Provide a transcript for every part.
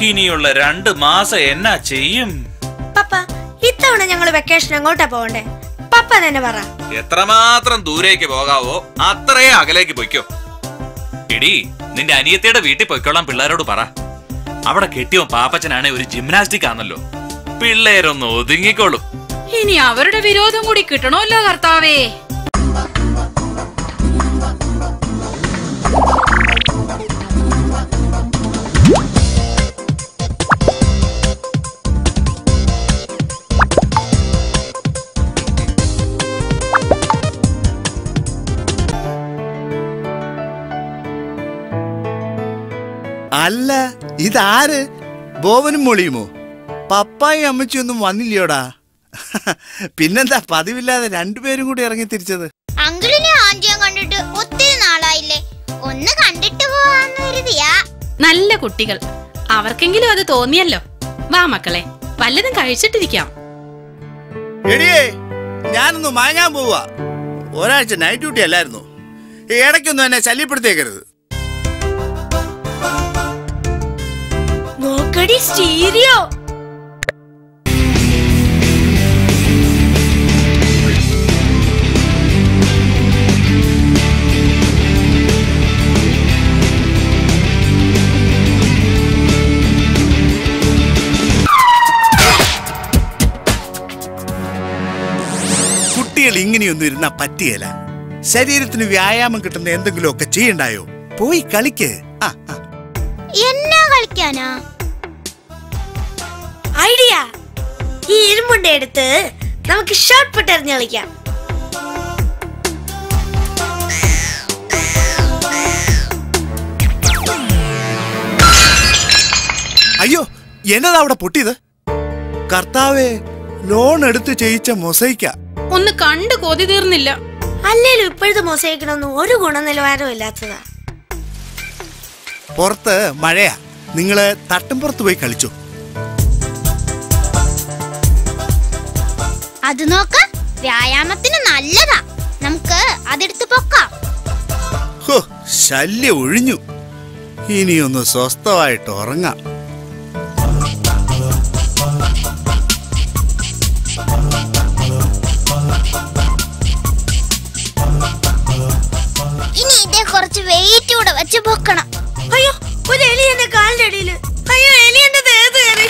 ഇനിയുള്ള രണ്ട് മാസം എന്നാ ചെയ്യും പപ്പ ഇത്തവണ ഞങ്ങൾ വെക്കേഷൻ എങ്ങോട്ടാ പോകണ്ടേ പപ്പ തന്നെ പറ എത്രമാത്രം ദൂരേക്ക് പോകാവോ അത്രേ അകലേക്ക് പൊയ്ക്കോ എടി നിന്റെ അനിയത്തിയുടെ വീട്ടിൽ പൊയ്ക്കോളാം പിള്ളേരോട് പറ അവിടെ കെട്ടിയോ പാപ്പച്ചനാണെ ഒരു ജിംനാസ്റ്റിക് ആണല്ലോ പിള്ളേരൊന്ന് ഒതുങ്ങിക്കോളും ഇനി അവരുടെ വിരോധം കൂടി കിട്ടണമല്ലോ കർത്താവേ അല്ല ഇതാര് ബോവനും മൊളിയുമോ പപ്പായും അമ്മച്ചിയൊന്നും വന്നില്ലയോടാ പിന്നെന്താ പതിവില്ലാതെ രണ്ടുപേരും കൂടി ഇറങ്ങി തിരിച്ചത് അങ്കിളിനെ ആന്റിയും കണ്ടിട്ട് ഒത്തിരി നാളായില്ലേ ഒന്ന് കണ്ടിട്ട് പോവാന്ന് കരുതിയാ നല്ല കുട്ടികൾ അവർക്കെങ്കിലും അത് തോന്നിയല്ലോ വാ മക്കളെ വല്ലതും കഴിച്ചിട്ടിരിക്കാം എടിയേ ഞാനൊന്ന് മാങ്ങാൻ പോവാ ഒരാഴ്ച നൈറ്റ് ഡ്യൂട്ടി അല്ലായിരുന്നു ഈ ഇടയ്ക്കൊന്നും എന്നെ ശല്യപ്പെടുത്തിയേക്കരുത് നോക്കടി സ്റ്റീരിയോ കുട്ടികൾ ഇങ്ങനെയൊന്നും ഇരുന്നാ പറ്റിയല്ല ശരീരത്തിന് വ്യായാമം കിട്ടുന്ന എന്തെങ്കിലുമൊക്കെ ചെയ്യണ്ടായോ പോയി കളിക്ക് ആ ആ. എന്നാ കളിക്കാനാ ഐഡിയ ഈ ഇരുമ്പുണ്ട എടുത്ത് നമുക്ക് ഷോർട്ട് പുട്ട് എറിഞ്ഞ് കളിക്കാം അയ്യോ എന്നതാ അവിടെ പൊട്ടിയത് കർത്താവേ ലോൺ എടുത്ത് ചെയ്യിച്ച മൊസൈക്ക ഒന്ന് കണ്ടു കൊതി തീർന്നില്ല അല്ലേലും ഇപ്പോഴത്തെ മൊസൈക്കിനൊന്നും ഒരു ഗുണനിലവാരവും ഇല്ലാത്തതാ പുറത്ത് മഴയാ നിങ്ങള് തട്ടുംപുറത്ത് പോയി കളിച്ചു അത് നോക്ക് വ്യായാമത്തിന് നല്ലതാ നമുക്ക് അതെടുത്ത് പൊക്കാം ഹോ ശല്യം ഒഴിഞ്ഞു ഇനിയൊന്ന് സ്വസ്ഥമായിട്ട് ഉറങ്ങാം ഇനി ഇതേ കുറച്ച് വെയിറ്റ് കൂടെ വെച്ച് പൊക്കണം അയ്യോ ഒരു എലി എന്റെ കാലിന്റെ അടിയില് അയ്യോ എലി എന്റെ ദേഹത്ത് കയറി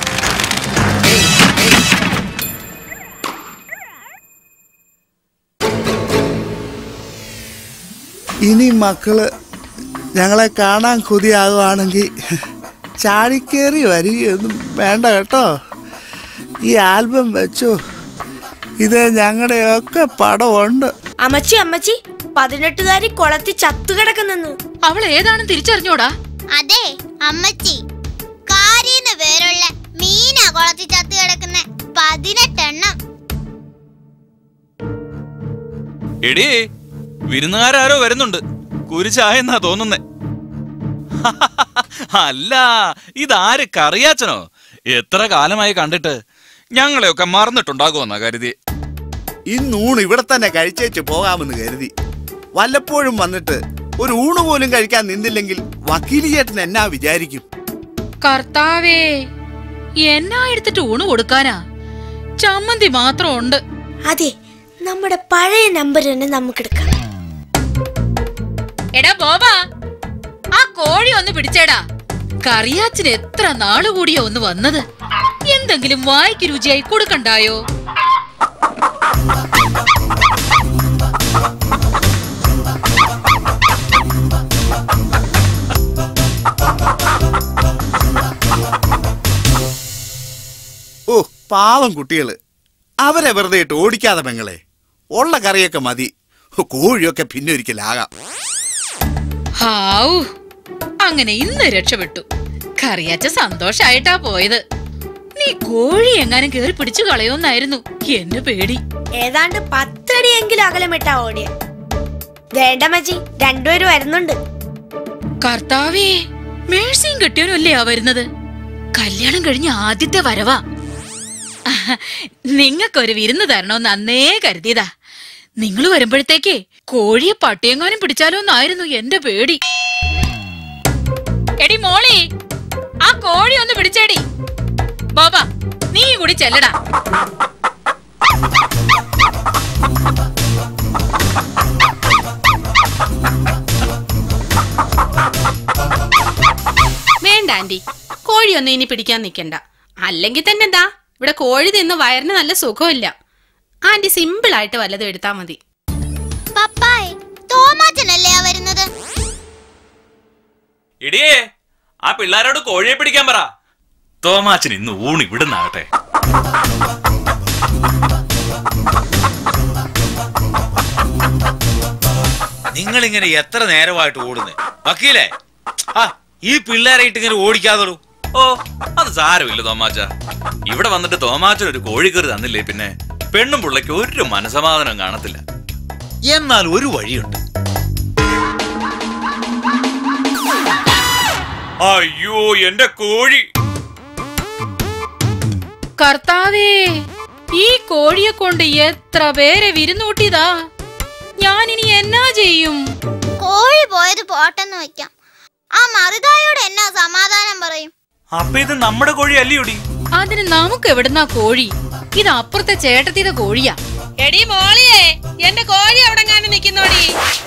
ഇനി മക്കള് ഞങ്ങളെ കാണാൻ കൊതിയാകുവാണെങ്കിൽ ചാടിക്കേറി വരികയൊന്നും വേണ്ട കേട്ടോ ഈ ആൽബം വെച്ചോ ഇത് ഞങ്ങളുടെയൊക്കെ പടമുണ്ട് അമ്മച്ചി അമ്മച്ചി പതിനെട്ടുകാരി കുളത്തി ചത്തുകിടക്കുന്നെന്ന് അവൾ ഏതാണെന്ന് തിരിച്ചറിഞ്ഞോടാ അതെ അമ്മച്ചി കാരീന്ന് പേരുള്ള മീനാ കുളത്തി ചത്ത് കിടക്കുന്ന പതിനെട്ടെണ്ണം എടി വിരുന്നുകാരോ വരുന്നുണ്ട് കുരിശായെന്നാ തോന്നുന്നേ അല്ല ഇതാര് കറിയാച്ചനോ എത്ര കാലമായി കണ്ടിട്ട് ഞങ്ങളെയൊക്കെ മറന്നിട്ടുണ്ടാകുമെന്നാ കരുതി ഇന്നൂണ് ഇവിടെ തന്നെ കഴിച്ചേച്ച് പോകാമെന്ന് കരുതി വല്ലപ്പോഴും വന്നിട്ട് ഒരു ഊണ് പോലും കഴിക്കാൻ നിന്നില്ലെങ്കിൽ വക്കീലി ചേട്ടൻ എന്നാ വിചാരിക്കും കർത്താവേ എന്നാ എടുത്തിട്ട് ഊണ് കൊടുക്കാനാ ചമ്മന്തി മാത്രം ഉണ്ട് അതെ നമ്മുടെ പഴയ നമ്പർ തന്നെ നമുക്കെടുക്കാം എടാ ബോബാ ആ കോഴി ഒന്ന് പിടിച്ചേടാ കറിയാച്ചിന് എത്ര നാള് കൂടിയോ ഒന്ന് വന്നത് എന്തെങ്കിലും വായിക്ക് രുചിയായി കൊടുക്കണ്ടായോ ഓ പാവം കുട്ടികള് അവരെ വെറുതെ ഇട്ട് ഓടിക്കാതെ പെങ്ങളെ ഉള്ള കറിയൊക്കെ മതി ഹോ, കോഴിയൊക്കെ പിന്നെ ഒരിക്കലാകാം ഹാവൂ അങ്ങനെ ഇന്ന് രക്ഷപ്പെട്ടു കറിയാച്ച സന്തോഷായിട്ടാ പോയത് നീ കോഴി എങ്ങാനും കേറി പിടിച്ചു കളയോന്നായിരുന്നു എന്നെ പേടി ഏതാണ്ട് പത്തടിയെങ്കിലും അകലമിട്ടാ ഓടിയ വേണ്ട മച്ചി രണ്ടുപേരും വരുന്നുണ്ട് കർത്താവേ മേഴ്സിയും കെട്ടിയവനല്ലേ ആ വരുന്നത് കല്യാണം കഴിഞ്ഞ ആദ്യത്തെ വരവാ നിങ്ങൾക്കൊരു വിരുന്ന് തരണമെന്ന് അന്നേ കരുതിയതാ നിങ്ങൾ വരുമ്പോഴത്തേക്കേ കോഴിയെ പട്ടിയെങ്ങാനും പിടിച്ചാലോ എന്നായിരുന്നു എന്റെ പേടി എടി മോളി ആ ആ കോഴി ഒന്ന് പിടിച്ചേടി ബോബ നീ കൂടി ചെല്ലടാ വേണ്ട ആന്റി കോഴിയൊന്നും ഇനി പിടിക്കാൻ നിൽക്കണ്ട അല്ലെങ്കിൽ തന്നെ എന്താ ഇവിടെ കോഴി തിന്ന് വയറിന് നല്ല സുഖമില്ല ആന്റി സിമ്പിൾ ആയിട്ട് വല്ലതും എടുത്താൽ മതി പപ്പായ് തോമാച്ചനല്ലേ ആ വരുന്നത് ഇടിയേ ആ പിള്ളേരോട് കോഴിയെ പിടിക്കാൻ പറ തോമാച്ചൻ ഇന്ന് ഊണ് ഇവിടുന്നാകട്ടെ നിങ്ങൾ ഇങ്ങനെ എത്ര നേരമായിട്ട് ഓടുന്നത് വക്കീലേ ആ ഈ പിള്ളേരായിട്ട് ഇങ്ങനെ ഓടിക്കാതുള്ളൂ ഓ അത് സാരമില്ല തോമാച്ച ഇവിടെ വന്നിട്ട് തോമാച്ചൻ ഒരു കോഴിക്കറി തന്നില്ലേ പിന്നെ പെണ്ണും പിള്ളയ്ക്ക് ഒരു മനസമാധാനം കാണത്തില്ല എന്നാൽ ഒരു വഴിയുണ്ട് അയ്യോ എന്റെ കോഴി കർത്താവേ ഈ കോഴിയെ കൊണ്ട് എത്ര പേരെ വിരുന്നൂട്ടിയതാ ഞാൻ ഇനി എന്നാ ചെയ്യും കോഴി പോയത് പോട്ടെന്ന് വെക്കാം ആ മറുതായോട് എന്നാ സമാധാനം പറയും അപ്പൊ ഇത് നമ്മുടെ കോഴി അല്ലയോടി അതിന് നമുക്ക് എവിടുന്നാ കോഴി ഇത് അപ്പുറത്തെ ചേട്ടത്തിയുടെ കോഴിയാ എടി മോളിയേ എന്റെ കോഴി എവിടെങ്ങാനും നിക്കുന്നോടി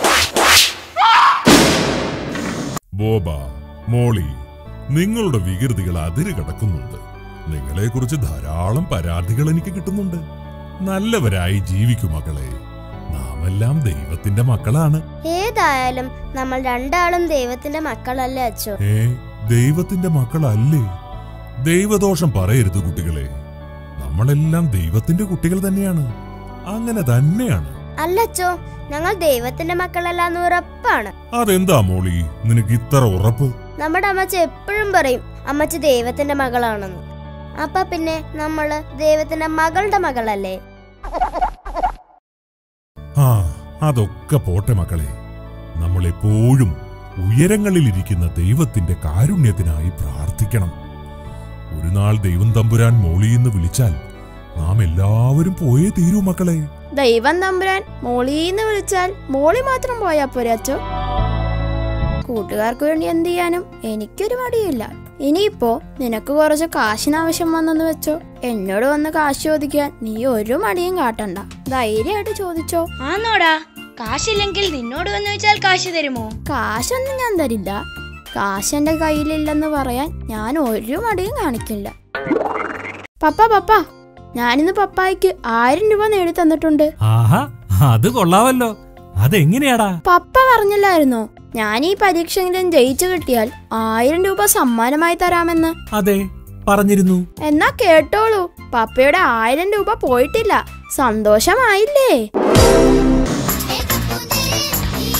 ബോബ മോളി നിങ്ങളുടെ വികൃതികൾ അതിര് കടക്കുന്നുണ്ട് നിങ്ങളെക്കുറിച്ച് ധാരാളം പരാതികൾ എനിക്ക് കിട്ടുന്നുണ്ട് നല്ലവരായി ജീവിക്കൂ മക്കളെ നാമെല്ലാം ദൈവത്തിന്റെ മക്കളാണ് ഏതായാലും നമ്മൾ രണ്ടാളും ദൈവത്തിന്റെ മക്കളല്ലേ അച്ചോ ഏ ദൈവത്തിന്റെ മക്കളല്ലേ ദൈവദോഷം പറയരുത് കുട്ടികളെ നമ്മളെല്ലാം ദൈവത്തിന്റെ കുട്ടികൾ തന്നെയാണ് അങ്ങനെ തന്നെയാണ് അല്ലച്ചോ ഞങ്ങൾ ദൈവത്തിന്റെ മക്കളല്ലാന്ന് ഉറപ്പാണ് അതെന്താ മോളി നിനക്ക് ഇത്ര ഉറപ്പ് നമ്മുടെ അമ്മച്ച എപ്പോഴും പറയും അമ്മച്ച ദൈവത്തിന്റെ മകളാണെന്ന് അപ്പൊ പിന്നെ നമ്മള് ദൈവത്തിന്റെ മകളുടെ മകളല്ലേ ആ അതൊക്കെ പോട്ടെ മക്കളെ നമ്മളെപ്പോഴും ഉയരങ്ങളിലിരിക്കുന്ന ദൈവത്തിന്റെ കാരുണ്യത്തിനായി പ്രാർത്ഥിക്കണം ഒരു നാൾ ദൈവം തമ്പുരാൻ മോളിയെന്ന് വിളിച്ചാൽ നാം എല്ലാവരും പോയേ തീരൂ മക്കളെ ദൈവം തമ്പുരാൻ മോളീന്ന് വിളിച്ചാൽ മോളി മാത്രം പോയാ പോരെ അച്ചോ കൂട്ടുകാർക്ക് വേണ്ടി എന്ത് ചെയ്യാനും എനിക്കൊരു മടിയില്ല ഇനിയിപ്പോ നിനക്ക് കുറച്ച് കാശിന് ആവശ്യം വന്നെന്ന് വെച്ചോ എന്നോട് വന്ന് കാശ് ചോദിക്കാൻ നീ ഒരു മടിയും കാട്ടണ്ട ധൈര്യമായിട്ട് ചോദിച്ചോ ആന്നോടാ കാശില്ലെങ്കിൽ നിന്നോട് വന്ന് വെച്ചാൽ കാശ് തരുമോ കാശൊന്നും ഞാൻ തരില്ല കാശ് എന്റെ കയ്യിലില്ലെന്ന് പറയാൻ ഞാൻ ഒരു മടിയും കാണിക്കില്ല പപ്പ പപ്പ ഞാനിന്ന് പപ്പായ്ക്ക് ആയിരം രൂപ നേടി തന്നിട്ടുണ്ട് ആഹാ അത് കൊള്ളാവല്ലോ അതെങ്ങനെയാടാ പപ്പ പറഞ്ഞില്ലായിരുന്നോ ഞാൻ ഈ പരീക്ഷയെങ്കിലും ജയിച്ചു കിട്ടിയാൽ ആയിരം രൂപ സമ്മാനമായി തരാമെന്ന് അതെ പറഞ്ഞിരുന്നു എന്നാ കേട്ടോളൂ പപ്പയുടെ ആയിരം രൂപ പോയിട്ടില്ല സന്തോഷമായില്ലേ ഏകപുതിരി